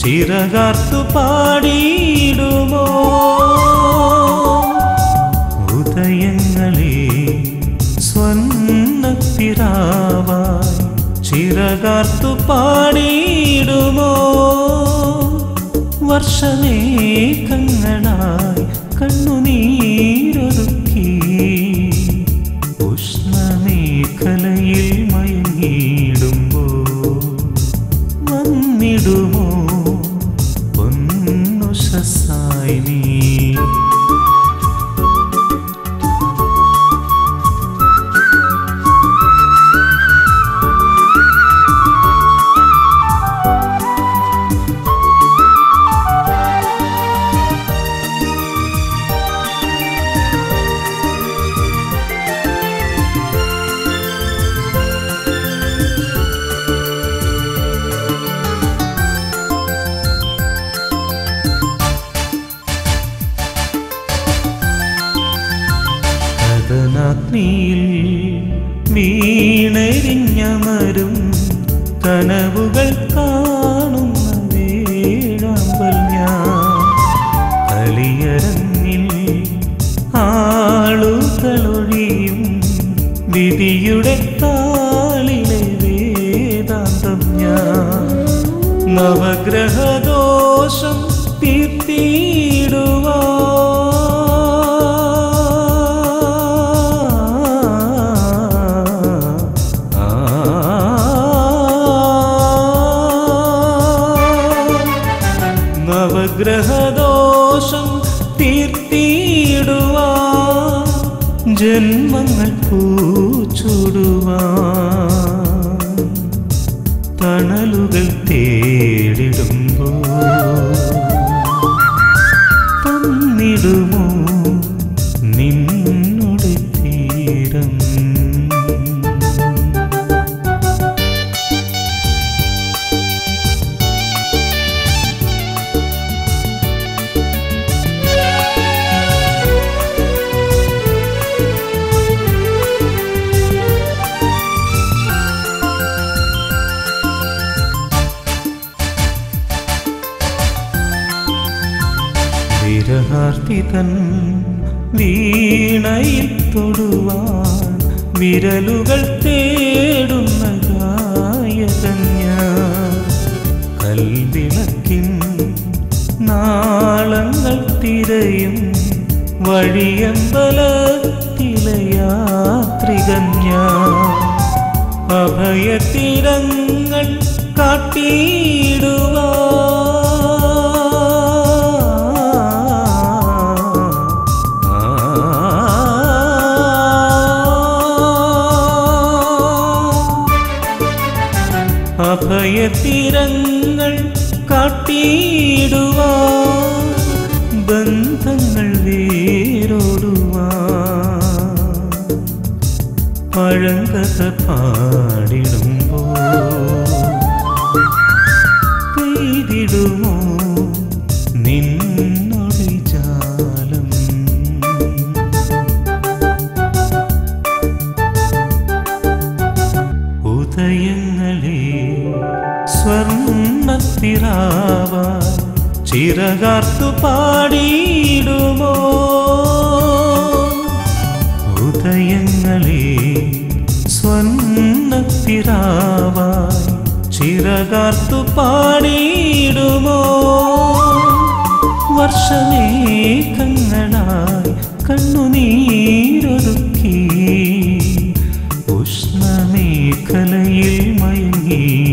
ചിറകാർത്തു പാടിയിടുമോ ഉദയങ്ങളെ സ്വർണ്ണത്തിരാവായി ചിറകാർത്തു പാടിയിടുമോ വർഷമേഘങ്ങളായി കണ്ണുനീരൊതുക്കി ഉഷ്ണമേഖലയിൽ മയങ്ങിയിടുമ്പോ വന്നിടുമോ പൊന്നുഷസായി നീ കഥനാഗ്നിയിൽ വീണെരിഞ്ഞമരും കനവുകൾ കാണുന്ന വേഴാമ്പൽ ഞാൻ കളിയരങ്ങിൽ ആളുകളൊഴിയും വിധിയുടെ താളിലെ വേദാന്തം ഞാൻ നവഗ്രഹദോഷം തീർത്തിടുവാ നവഗ്രഹദോഷം തീർത്തിടുവാ ജന്മങ്ങൾ പൂച്ചുടുവാ തണലുകൾ തേടിടുമ്പോ തന്നിടുമോ നിന്നുടെ തീരം വിരഹാർത്തിതൻ വീണയിൽ തൊടുവാൻ വിരലുകൾ തേടുന്ന ഗായകൻ ഞാൻ കൽവിളക്കിൻ നാളങ്ങൾ തിരയും വഴിയമ്പലത്തിലെ യാത്രികൻ ഞാൻ അഭയത്തിരങ്ങൾ കാട്ടിയിടുവാ അഭയത്തിരങ്ങൾ കാട്ടിയിടുവാ ബന്ധങ്ങൾ വേരോടുവാ പഴങ്കഥ പാടിടുമ്പോ പെയ്തിടുമോ നിന്നൊടി ജാലം ഉദയങ്ങളെ സ്വർണ്ണത്തിരാവ ചിറകാർത്തു പാടിയിടുമോ ഉദയങ്ങളെ സ്വർണ്ണത്തിരാവായി ചിറകാർത്തു പാടിയിടുമോ വർഷമേഘങ്ങളായി കണ്ണുനീരൊതുക്കി ഉഷ്ണമേഖലയിൽ മയങ്ങി